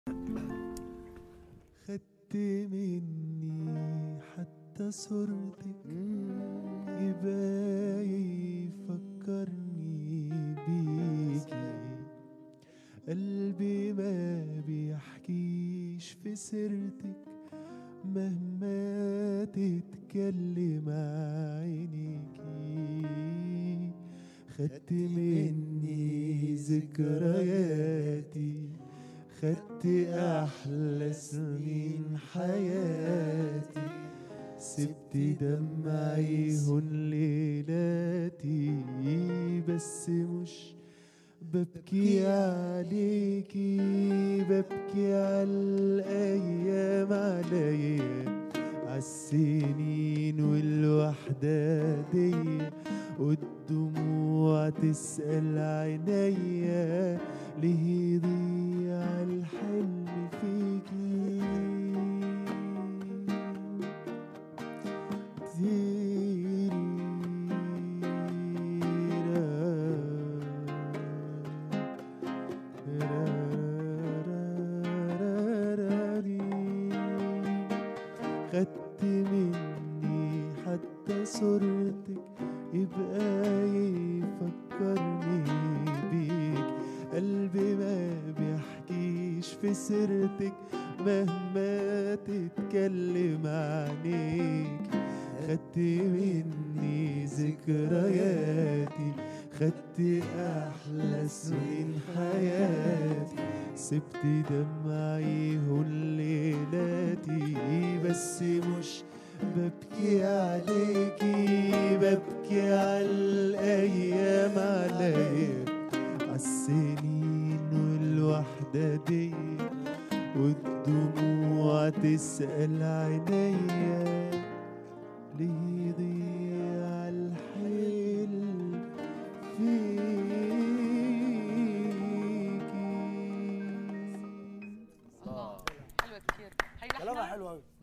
خدت مني حتى صورتك يبقى يفكرني بيكي قلبي ما بيحكيش في سيرتك مهما تتكلم عينيكي خدت مني ذكرياتي خدت احلى سنين حياتي سبت دمعي هون ليلاتي بس مش ببكي عليكي ببكي على الايام عليا عالسنين والوحدة دي والدموع تسأل عينيا ليه ضيع الحلم فيكي خدت مني حتى صورتك يبقى يفكرني بيك قلبي ما بيحكيش في سيرتك مهما تتكلم عنيك خدت مني ذكرياتي خدت احلى سنين حياتي سبت دمعي هون ليلاتي بس مش ببكي عليكي ببكي على الايام عليا عالسنين والوحدة دي والدموع تسأل عينيا ليه يضيع الحلم فيكي الله حلوه كتير هي كلامها لحنها حلو قوي